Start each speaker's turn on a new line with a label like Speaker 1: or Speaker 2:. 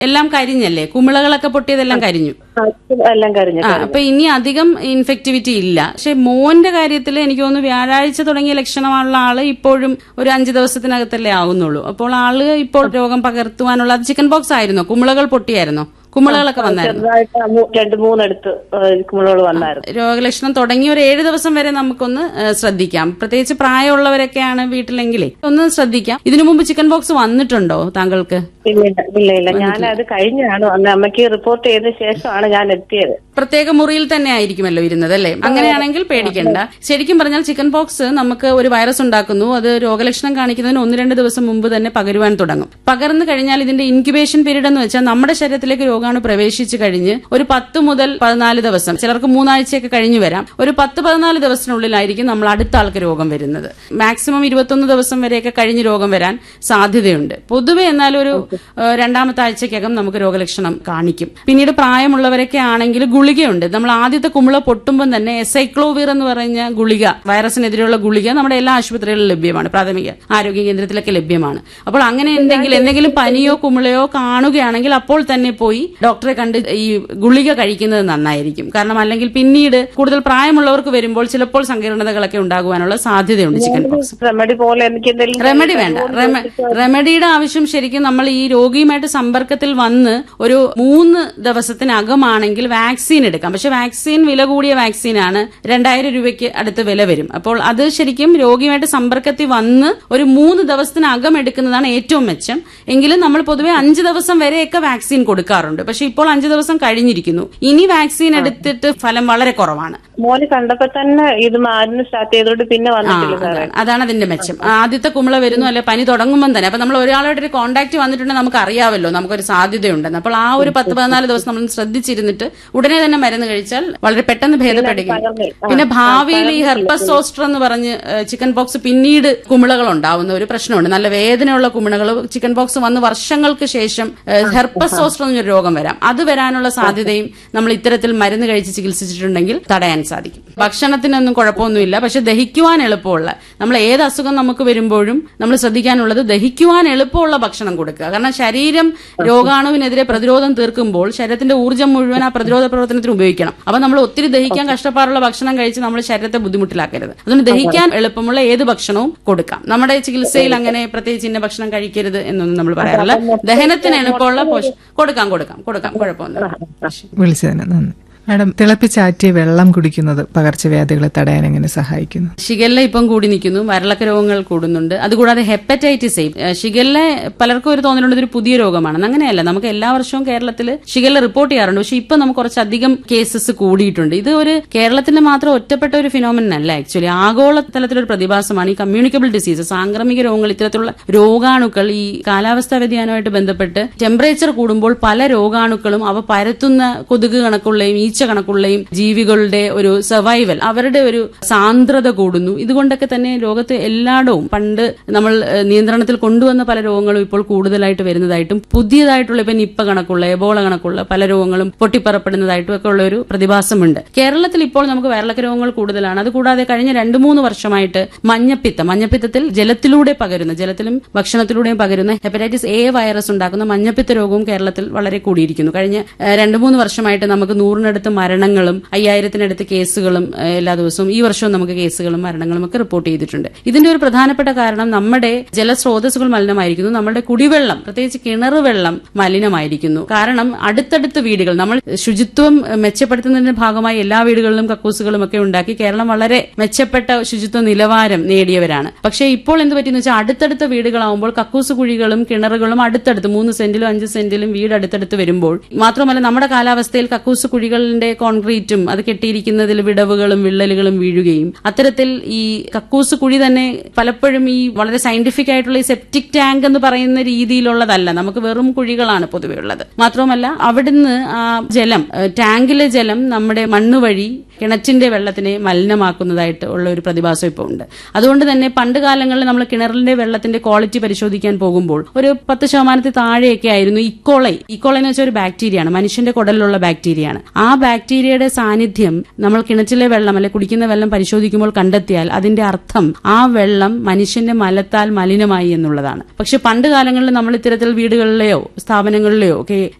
Speaker 1: എല്ലാം കരിഞ്ഞല്ലേ കുമിളകളൊക്കെ പൊട്ടിയതെല്ലാം കരിഞ്ഞു
Speaker 2: ആ, എല്ലാം കരിഞ്ഞു
Speaker 1: ആ അപ്പൊ ഇനി അധികം ഇൻഫെക്ടിവിറ്റി ഇല്ല പക്ഷെ മോന്റെ കാര്യത്തിൽ എനിക്ക് തോന്നുന്നു വ്യാഴാഴ്ച തുടങ്ങിയ ലക്ഷണമുള്ള ആള് ഇപ്പോഴും ഒരു അഞ്ച് ദിവസത്തിനകത്തല്ലേ ആവുന്നുള്ളൂ അപ്പോൾ ആള് ഇപ്പോൾ രോഗം പകർത്തുവാനുള്ള അത് ചിക്കൻ ബോക്സ് ആയിരുന്നോ കുമിളകൾ പൊട്ടിയായിരുന്നോ കുമിളകളൊക്കെ വന്നായിരുന്നു
Speaker 2: ചെറുതായിട്ട് ആ മൂ- രണ്ട് മൂന്നെടുത്ത് കുമ്പളോട് വന്നായിരുന്നു
Speaker 1: രോഗലക്ഷണം തുടങ്ങി ഒരു ഏഴ് ദിവസം വരെ നമുക്കൊന്ന് ഏഹ്, ശ്രദ്ധിക്കാം പ്രത്യേകിച്ച് പ്രായമുള്ളവരൊക്കെയാണ് വീട്ടിലെങ്കിലേ ഒന്ന് ശ്രദ്ധിക്കാം ഇതിനു മുമ്പ് ചിക്കൻ ബോക്സ് വന്നിട്ടുണ്ടോ താങ്കൾക്ക്
Speaker 2: ഇല്ല ഇല്ല, ഇല്ല ഇല്ല ഞാൻ അത് കഴിഞ്ഞാണ് അന്ന് അമ്മയ്ക്ക് റിപ്പോർട്ട് ചെയ്ത ശേഷമാണ് ഞാൻ എത്തിയത്
Speaker 1: പ്രത്യേക മുറിയിൽ തന്നെ ആയിരിക്കുമല്ലോ ഇരുന്നത് അല്ലേ അങ്ങനെയാണെങ്കിൽ പേടിക്കണ്ട ശരിക്കും പറഞ്ഞാൽ ചിക്കൻ പോക്സ് നമുക്ക് ഒരു വൈറസ് ഉണ്ടാക്കുന്നു അത് രോഗലക്ഷണം കാണിക്കുന്നതിന് ഒന്ന് രണ്ട് ദിവസം മുമ്പ് തന്നെ പകരുവാൻ തുടങ്ങും പകർന്നു കഴിഞ്ഞാൽ ഇതിന്റെ ഇൻക്യുബേഷൻ പീരീഡ് എന്ന് വെച്ചാൽ നമ്മുടെ ശരീരത്തിലേക്ക് രോഗാണു പ്രവേശിച്ചു കഴിഞ്ഞ് ഒരു പത്ത് മുതൽ പതിനാല് ദിവസം ചിലർക്ക് മൂന്നാഴ്ചയൊക്കെ കഴിഞ്ഞു വരാം ഒരു പത്ത് പതിനാല് ദിവസത്തിനുള്ളിലായിരിക്കും നമ്മൾ അടുത്ത ആൾക്ക് രോഗം വരുന്നത് മാക്സിമം ഇരുപത്തൊന്ന് ദിവസം വരെയൊക്കെ കഴിഞ്ഞ് രോഗം വരാൻ സാധ്യതയുണ്ട് പൊതുവെ എന്നാൽ ഒരു ഏഹ്, രണ്ടാമത്തെ ആഴ്ചക്കകം നമുക്ക് രോഗലക്ഷണം കാണിക്കും പിന്നീട് പ്രായമുള്ളവരൊക്കെ ആണെങ്കിൽ ഗുളികയുണ്ട് നമ്മൾ ആദ്യത്തെ കുമിള പൊട്ടുമ്പോൾ തന്നെ എസൈക്ലോവീർ എന്ന് പറഞ്ഞ ഗുളിക വൈറസിനെതിരെയുള്ള ഗുളിക നമ്മുടെ എല്ലാ ആശുപത്രികളിലും ലഭ്യമാണ് പ്രാഥമിക ആരോഗ്യ കേന്ദ്രത്തിലൊക്കെ ലഭ്യമാണ് അപ്പോൾ അങ്ങനെ എന്തെങ്കിലും എന്തെങ്കിലും പനിയോ കുമിളയോ കാണുകയാണെങ്കിൽ അപ്പോൾ തന്നെ പോയി ഡോക്ടറെ കണ്ട് ഈ ഗുളിക കഴിക്കുന്നത് നന്നായിരിക്കും കാരണം അല്ലെങ്കിൽ പിന്നീട് കൂടുതൽ പ്രായമുള്ളവർക്ക് വരുമ്പോൾ ചിലപ്പോൾ സങ്കീർണതകളൊക്കെ ഉണ്ടാകുവാനുള്ള സാധ്യതയുണ്ട് ചിക്കൻ പോക്സ്
Speaker 2: റെമഡി പോലെ എനിക്ക് എന്തെങ്കിലും
Speaker 1: റെമഡി വേണ്ട റെമ- റെമഡിയുടെ ആവശ്യം ശരിക്കും നമ്മൾ ഈ രോഗിയുമായിട്ട് സമ്പർക്കത്തിൽ വന്ന് ഒരു മൂന്ന് ദിവസത്തിനകമാണെങ്കിൽ വാക്സിൻ എടുക്കാം പക്ഷെ വാക്സിൻ വില കൂടിയ വാക്സിനാണ് രണ്ടായിരം രൂപയ്ക്ക് അടുത്ത് വില വരും അപ്പോൾ അത് ശരിക്കും രോഗിയുമായിട്ട് സമ്പർക്കത്തിൽ വന്ന് ഒരു മൂന്ന് ദിവസത്തിനകം എടുക്കുന്നതാണ് ഏറ്റവും മെച്ചം എങ്കിലും നമ്മൾ പൊതുവെ അഞ്ച് ദിവസം വരെയൊക്കെ വാക്സിൻ കൊടുക്കാറുണ്ട് പക്ഷെ ഇപ്പോൾ അഞ്ച് ദിവസം കഴിഞ്ഞിരിക്കുന്നു ഇനി വാക്സിൻ എടുത്തിട്ട് ഫലം വളരെ കുറവാണ്
Speaker 2: മോന് കണ്ടപ്പോ തന്നെ ഇത് മരുന്ന് സ്റ്റാർട്ട് ചെയ്തോണ്ട് പിന്നെ
Speaker 1: ആ,
Speaker 2: വന്നിട്ടില്ല സാറേ
Speaker 1: അതാണ് അതാണ് അതിന്റെ മെച്ചം ആദ്യത്തെ കുമിള വരുന്നു അല്ലെ പനി തുടങ്ങുമ്പോൾ തന്നെ അപ്പൊ നമ്മൾ ഒരാളായിട്ട് ഒരു കോണ്ടാക്ട് വന്നിട്ടുണ്ടെങ്കിൽ നമുക്ക് അറിയാമല്ലോ നമുക്കൊരു സാധ്യതയുണ്ടെന്ന് അപ്പോൾ ആ ഒരു പത്ത് പതിനാല് ദിവസം നമ്മൾ ശ്രദ്ധിച്ചിരുന്നിട്ട് ഉടനെ തന്നെ മരുന്ന് കഴിച്ചാൽ വളരെ പെട്ടെന്ന് ഭേദപ്പെടുകയും
Speaker 2: പകർന്ന് ആ,
Speaker 1: പിന്നെ ഭാവിയിൽ ഈ ഹെർപ്പസ് സോസ്റ്റർ എന്ന് പറഞ്ഞ് ചിക്കൻ ബോക്സ് പിന്നീട് കുമിളകൾ ഉണ്ടാവുന്ന ഒരു പ്രശ്നമുണ്ട് നല്ല വേദനയുള്ള കുമിളകൾ ചിക്കൻ ബോക്സ് വന്ന് വർഷങ്ങൾക്ക് ശേഷം ഹെർപ്പസ് സോസ്റ്റർ എന്നൊരു രോഗം വരാം അത് വരാനുള്ള സാധ്യതയും നമ്മൾ ഇത്തരത്തിൽ മരുന്ന് കഴിച്ച് ചികിത്സിച്ചിട്ടുണ്ടെങ്കിൽ തടയാൻ സാധിക്കും ഭക്ഷണത്തിനൊന്നും കുഴപ്പമൊന്നുമില്ല പക്ഷെ ദഹിക്കുവാൻ എളുപ്പമുള്ള നമ്മൾ ഏത് അസുഖം നമുക്ക് വരുമ്പോഴും നമ്മൾ ശ്രദ്ധിക്കാനുള്ളത് ദഹിക്കുവാൻ എളുപ്പമുള്ള ഭക്ഷണം കൊടുക്കുക കാരണം ശരീരം രോഗാണുവിനെതിരെ പ്രതിരോധം തീർക്കുമ്പോൾ ശരീരത്തിന്റെ ഊർജ്ജം മുഴുവൻ ആ പ്രതിരോധ പ്രവർത്തനത്തിന് ഉപയോഗിക്കണം അപ്പൊ നമ്മൾ ഒത്തിരി ദഹിക്കാൻ കഷ്ടപ്പാടുള്ള ഭക്ഷണം കഴിച്ച് നമ്മൾ ശരീരത്തെ ബുദ്ധിമുട്ടിലാക്കരുത് അതുകൊണ്ട് ദഹിക്കാൻ എളുപ്പമുള്ള ഏത് ഭക്ഷണവും കൊടുക്കാം നമ്മുടെ ചികിത്സയിൽ അങ്ങനെ പ്രത്യേകിച്ച് ഇന്ന ഭക്ഷണം കഴിക്കരുത് എന്നൊന്നും നമ്മൾ പറയാറില്ല ദഹനത്തിന് എളുപ്പമുള്ള പോഷ- കൊടുക്കാം കൊടുക്കാം കൊടുക്കാം കുഴപ്പമൊന്നുമില്ല
Speaker 3: വിളിച്ചതിന് നന്ദി മാഡം തിളപ്പിച്ചാറ്റിയ വെള്ളം കുടിക്കുന്നത് പകർച്ചവ്യാധികളെ തടയാൻ എങ്ങനെ സഹായിക്കുന്നു
Speaker 1: ഷിഗല്ല ഇപ്പം കൂടി നിൽക്കുന്നു വരളക്ക രോഗങ്ങൾ കൂടുന്നുണ്ട് അതുകൂടാതെ ഹെപ്പറ്റൈറ്റിസ് എ ഏഹ് ഷിഗല്ല പലർക്കും ഒരു തോന്നലുണ്ട് ഇതൊരു പുതിയ രോഗമാണെന്ന് അങ്ങനെയല്ല നമുക്ക് എല്ലാ വർഷവും കേരളത്തിൽ ഷിഗല്ല റിപ്പോർട്ട് ചെയ്യാറുണ്ട് പക്ഷെ ഇപ്പൊ നമുക്ക് കുറച്ചധികം കേസസ് കൂടിയിട്ടുണ്ട് ഇത് ഒരു കേരളത്തിന്റെ മാത്രം ഒറ്റപ്പെട്ട ഒരു ഫിനോമിനൻ അല്ല ആക്ച്വലി ആഗോള തലത്തിലൊരു പ്രതിഭാസമാണ് ഈ കമ്മ്യൂണിക്കബിൾ ഡിസീസ് സാംക്രമിക രോഗങ്ങൾ ഇത്തരത്തിലുള്ള രോഗാണുക്കൾ ഈ കാലാവസ്ഥാ വ്യതിയാനവുമായിട്ട് ബന്ധപ്പെട്ട് ടെമ്പറേച്ചർ കൂടുമ്പോൾ പല രോഗാണുക്കളും അവ പരത്തുന്ന കൊതുക് കണക്കുള്ളയും ഈച്ച കണക്കുള്ളയും ജീവികളുടെ ഒരു സർവൈവൽ അവരുടെ ഒരു സാന്ദ്രത കൂടുന്നു ഇതുകൊണ്ടൊക്കെ തന്നെ ലോകത്ത് എല്ലായിടവും പണ്ട് നമ്മൾ ഏഹ്, നിയന്ത്രണത്തിൽ കൊണ്ടുവന്ന പല രോഗങ്ങളും ഇപ്പോൾ കൂടുതലായിട്ട് വരുന്നതായിട്ടും പുതിയതായിട്ടുള്ള ഇപ്പൊ നിപ്പ കണക്കുള്ള എബോള കണക്കുള്ള പല രോഗങ്ങളും പൊട്ടിപ്പറപ്പെടുന്നതായിട്ടും ഒക്കെ ഉള്ള ഒരു പ്രതിഭാസമുണ്ട് കേരളത്തിൽ ഇപ്പോൾ നമുക്ക് വയറിളക്ക രോഗങ്ങൾ കൂടുതലാണ് അതുകൂടാതെ കഴിഞ്ഞ രണ്ടു മൂന്ന് വർഷമായിട്ട് മഞ്ഞപ്പിത്തം മഞ്ഞപ്പിത്തത്തിൽ ജലത്തിലൂടെ പകരുന്ന ജലത്തിലും ഭക്ഷണത്തിലൂടെയും പകരുന്ന ഹെപ്പറ്റൈറ്റിസ് എ വൈറസ് ഉണ്ടാക്കുന്ന മഞ്ഞപ്പിത്ത രോഗവും കേരളത്തിൽ വളരെ കൂടിയിരിക്കുന്നു കഴിഞ്ഞ ഏഹ്, രണ്ടു മൂന്ന് വർഷമായിട്ട് നമുക്ക് നൂറിനടുത്ത് മരണങ്ങളും അയ്യായിരത്തിനടുത്ത് കേസുകളും ഏഹ്, എല്ലാ ദിവസവും ഈ വർഷവും നമുക്ക് കേസുകളും മരണങ്ങളും ഒക്കെ റിപ്പോർട്ട് ചെയ്തിട്ടുണ്ട് ഇതിന്റെ ഒരു പ്രധാനപ്പെട്ട കാരണം നമ്മുടെ ജലസ്രോതസ്സുകൾ മലിനമായിരിക്കുന്നു നമ്മുടെ കുടിവെള്ളം പ്രത്യേകിച്ച് കിണർ വെള്ളം മലിനമായിരിക്കുന്നു കാരണം അടുത്തടുത്ത് വീടുകൾ നമ്മൾ ശുചിത്വം ഏഹ്, മെച്ചപ്പെടുത്തുന്നതിന്റെ ഭാഗമായി എല്ലാ വീടുകളിലും കക്കൂസുകളും ഒക്കെ ഉണ്ടാക്കി കേരളം വളരെ മെച്ചപ്പെട്ട ശുചിത്വ നിലവാരം നേടിയവരാണ് പക്ഷേ ഇപ്പോൾ എന്ത് പറ്റിയെന്ന് വെച്ചാൽ അടുത്തടുത്ത വീടുകളാവുമ്പോൾ കക്കൂസ് കുഴികളും കിണറുകളും അടുത്തടുത്ത് മൂന്ന് സെന്റിലും അഞ്ച് സെന്റിലും വീട് അടുത്തടുത്ത് വരുമ്പോൾ മാത്രമല്ല നമ്മുടെ കാലാവസ്ഥയിൽ കക്കൂസ് കുഴികളുടെ കോൺക്രീറ്റും അത് കെട്ടിയിരിക്കുന്നതിൽ വിടവുകളും വിള്ളലുകളും വീഴുകയും അത്തരത്തിൽ ഈ കക്കൂസ് കുഴി തന്നെ പലപ്പോഴും ഈ വളരെ സയന്റിഫിക് ആയിട്ടുള്ള ഈ സെപ്റ്റിക് ടാങ്ക് എന്ന് പറയുന്ന രീതിയിലുള്ളതല്ല നമുക്ക് വെറും കുഴികളാണ് പൊതുവെ ഉള്ളത് മാത്രമല്ല അവിടുന്ന് ആ ജലം ഏഹ്, ടാങ്കിലെ ജലം നമ്മുടെ മണ്ണ് വഴി കിണറ്റിന്റെ വെള്ളത്തിനെ മലിനമാക്കുന്നതായിട്ട് ഉള്ള ഒരു പ്രതിഭാസം ഇപ്പോൾ ഉണ്ട് അതുകൊണ്ട് തന്നെ പണ്ട് കാലങ്ങളിൽ നമ്മൾ കിണറിന്റെ വെള്ളത്തിന്റെ ക്വാളിറ്റി പരിശോധിക്കാൻ പോകുമ്പോൾ ഒരു പത്ത് ശതമാനത്തിൽ താഴെയൊക്കെ ആയിരുന്നു ഇക്കോളൈ ഇക്കോളൈ എന്ന് വെച്ചാൽ ഒരു ബാക്ടീരിയയാണ് മനുഷ്യന്റെ കുടലിലുള്ള ബാക്ടീരിയയാണ് ആ ബാക്ടീരിയയുടെ സാന്നിധ്യം നമ്മൾ കിണറ്റിലെ വെള്ളം അല്ലെ കുടിക്കുന്ന വെള്ളം പരിശോധിക്കുമ്പോൾ കണ്ടെത്തിയാൽ അതിന്റെ അർത്ഥം ആ വെള്ളം മനുഷ്യന്റെ മലത്താൽ മലിനമായി എന്നുള്ളതാണ് പക്ഷെ പണ്ട് കാലങ്ങളിൽ നമ്മൾ ഇത്തരത്തിൽ വീടുകളിലെയോ സ്ഥാപനങ്ങളിലെയോ ഒക്കെ